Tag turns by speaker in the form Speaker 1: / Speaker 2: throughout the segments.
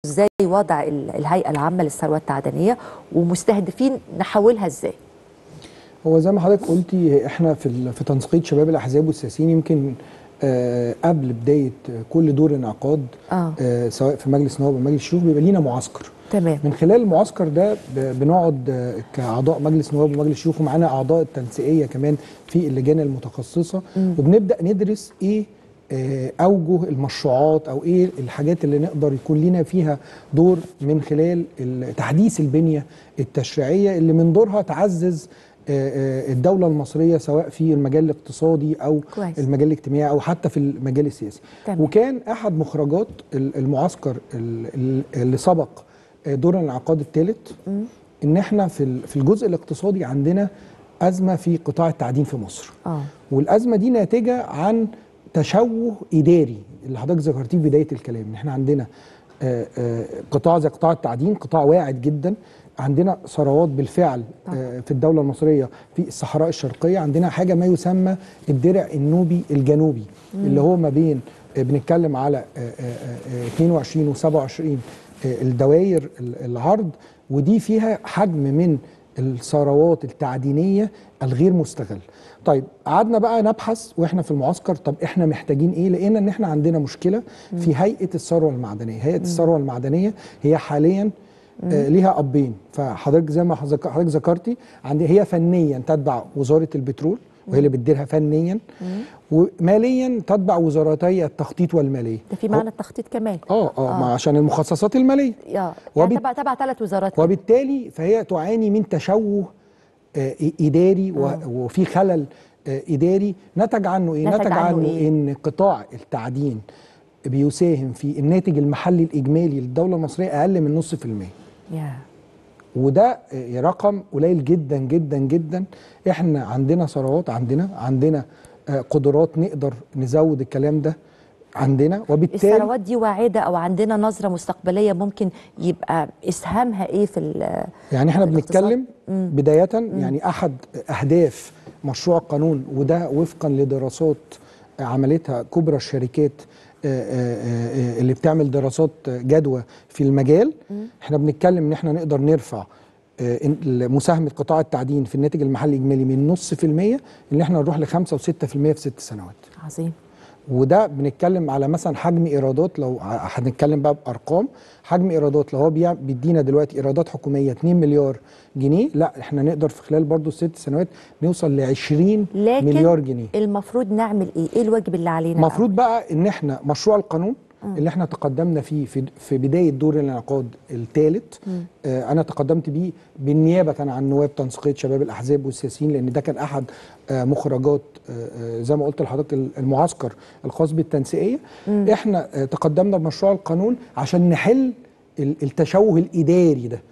Speaker 1: ازاي وضع ال- الهيئه العامه للثروات التعدنيه ومستهدفين نحولها ازاي
Speaker 2: هو زي ما حضرتك قلتي احنا في ال- في تنسيقيه شباب الاحزاب والسياسيين يمكن آه قبل بدايه كل دور انعقاد
Speaker 1: اه
Speaker 2: آه سواء في مجلس النواب او مجلس الشيوخ بيبقى لينا معسكر
Speaker 1: تمام
Speaker 2: من خلال المعسكر ده ب- بنقعد آه، كاعضاء مجلس النواب ومجلس الشيوخ ومعانا اعضاء التنسيقيه كمان في اللجان المتخصصه
Speaker 1: مم.
Speaker 2: وبنبدا ندرس ايه آه، اوجه المشروعات او ايه الحاجات اللي نقدر يكون لينا فيها دور من خلال ال- تحديث البنيه التشريعيه اللي من دورها تعزز آه، آه، الدوله المصريه سواء في المجال الاقتصادي او
Speaker 1: كويس.
Speaker 2: المجال الاجتماعي او حتى في المجال السياسي
Speaker 1: تمام.
Speaker 2: وكان احد مخرجات ال- المعسكر ال- ال- اللي سبق آه، دور الانعقاد الثالث
Speaker 1: مم.
Speaker 2: ان احنا في ال- في الجزء الاقتصادي عندنا ازمه في قطاع التعدين في مصر
Speaker 1: اه
Speaker 2: والازمه دي ناتجه عن تشوه اداري اللي حضرتك ذكرتيه في بدايه الكلام ان احنا عندنا آه، آه، قطاع زي قطاع التعدين قطاع واعد جدا عندنا ثروات بالفعل آه، في الدوله المصريه في الصحراء الشرقيه عندنا حاجه ما يسمى الدرع النوبي الجنوبي اللي هو ما بين آه، بنتكلم على آه، آه، آه، 22 و27 الدوائر ال- العرض ودي فيها حجم من الثروات التعدينيه الغير مستغل طيب قعدنا بقى نبحث واحنا في المعسكر طب احنا محتاجين ايه لقينا ان احنا عندنا مشكله في هيئه الثروه المعدنيه هيئه الثروه المعدنيه هي حاليا آه ليها ابين فحضرتك زي ما حضرتك حضرتك ذكرتي عندي هي فنيا تتبع وزاره البترول وهي اللي بتديرها فنيا وماليا تتبع وزارتي التخطيط والماليه
Speaker 1: ده في معنى التخطيط كمان
Speaker 2: اه اه ما عشان المخصصات الماليه
Speaker 1: اه يعني
Speaker 2: وبت-
Speaker 1: تبع تبع ثلاث وزارات كده.
Speaker 2: وبالتالي فهي تعاني من تشوه آه، اداري و-
Speaker 1: آه.
Speaker 2: وفي خلل آه، اداري نتج عنه ايه؟
Speaker 1: نتج
Speaker 2: نتج
Speaker 1: عنه
Speaker 2: عنه
Speaker 1: إيه؟
Speaker 2: ان قطاع التعدين بيساهم في الناتج المحلي الاجمالي للدوله المصريه اقل من نص في المية
Speaker 1: يا
Speaker 2: وده آه، رقم قليل جدا جدا جدا احنا عندنا ثروات عندنا عندنا آه، قدرات نقدر نزود الكلام ده عندنا وبالتالي
Speaker 1: الثروات دي واعده او عندنا نظره مستقبليه ممكن يبقى اسهامها ايه في ال-
Speaker 2: يعني احنا
Speaker 1: الاقتصاد.
Speaker 2: بنتكلم بداية يعني أحد أهداف مشروع القانون وده وفقا لدراسات عملتها كبرى الشركات آه، آه، آه، اللي بتعمل دراسات جدوى في المجال احنا بنتكلم ان احنا نقدر نرفع آه، إن- مساهمة قطاع التعدين في الناتج المحلي الإجمالي من نص في المية ان احنا نروح لخمسة وستة في المية في ست سنوات
Speaker 1: عظيم
Speaker 2: وده بنتكلم على مثلا حجم ايرادات لو ع- هنتكلم بقى بارقام حجم ايرادات لو هو بيع- بيدينا دلوقتي ايرادات حكوميه 2 مليار جنيه لا احنا نقدر في خلال برضو الست سنوات نوصل ل 20
Speaker 1: لكن
Speaker 2: مليار جنيه
Speaker 1: المفروض نعمل ايه ايه الواجب اللي علينا
Speaker 2: المفروض بقى ان احنا مشروع القانون اللي احنا تقدمنا فيه في في بدايه دور الانعقاد الثالث آه انا تقدمت بيه بالنيابه كان عن نواب تنسيقيه شباب الاحزاب والسياسيين لان ده كان احد آه مخرجات آه آه، زي ما قلت لحضرتك المعسكر الخاص بالتنسيقيه احنا آه تقدمنا بمشروع القانون عشان نحل ال- التشوه الاداري ده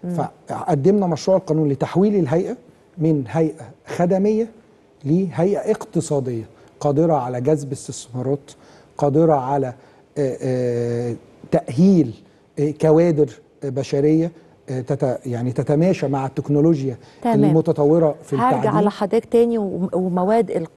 Speaker 2: فقدمنا مشروع القانون لتحويل الهيئه من هيئه خدميه لهيئه اقتصاديه قادره على جذب استثمارات قادره على آه، آه، تاهيل آه، كوادر آه، بشريه آه، تت يعني تتماشى مع التكنولوجيا
Speaker 1: تمام.
Speaker 2: المتطوره في
Speaker 1: هرجع
Speaker 2: التعدين
Speaker 1: لحضرتك تاني وم- ومواد